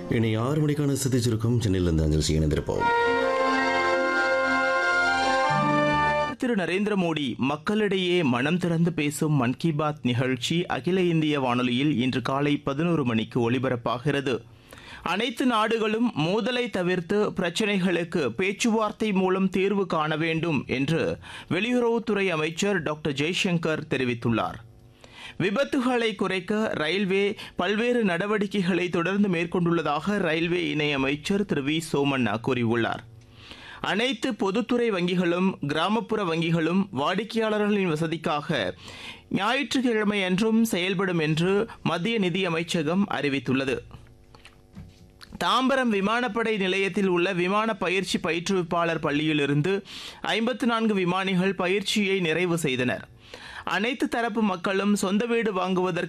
இனி ஆறு மணிக்கான செய்தி சுருக்கம் சென்னையிலிருந்து அஞ்சல் செய்ய இணைந்திருப்போம் திரு நரேந்திர மோடி மக்களிடையே மனம் திறந்து பேசும் மன் கி பாத் நிகழ்ச்சி அகில இந்திய வானொலியில் இன்று காலை பதினோரு மணிக்கு ஒலிபரப்பாகிறது அனைத்து நாடுகளும் மோதலை தவிர்த்து பிரச்சினைகளுக்கு பேச்சுவார்த்தை மூலம் தீர்வு காண வேண்டும் என்று வெளியுறவுத்துறை அமைச்சர் டாக்டர் ஜெய்சங்கர் தெரிவித்துள்ளார் விபத்துகளை குறைக்க ரயில்வே பல்வேறு நடவடிக்கைகளை தொடர்ந்து மேற்கொண்டுள்ளதாக ரயில்வே இணையமைச்சர் திரு வி சோமண்ணா கூறியுள்ளார் அனைத்து பொதுத்துறை வங்கிகளும் கிராமப்புற வங்கிகளும் வாடிக்கையாளர்களின் வசதிக்காக ஞாயிற்றுக்கிழமை அன்றும் செயல்படும் என்று மத்திய நிதி அமைச்சகம் அறிவித்துள்ளது தாம்பரம் விமானப்படை நிலையத்தில் உள்ள விமான பயிற்சி பயிற்றுவிப்பாளர் பள்ளியிலிருந்து ஐம்பத்து நான்கு விமானிகள் பயிற்சியை நிறைவு செய்தனர் அனைத்து தரப்பு மக்களும் சொந்த வீடு வாங்குவதற்கு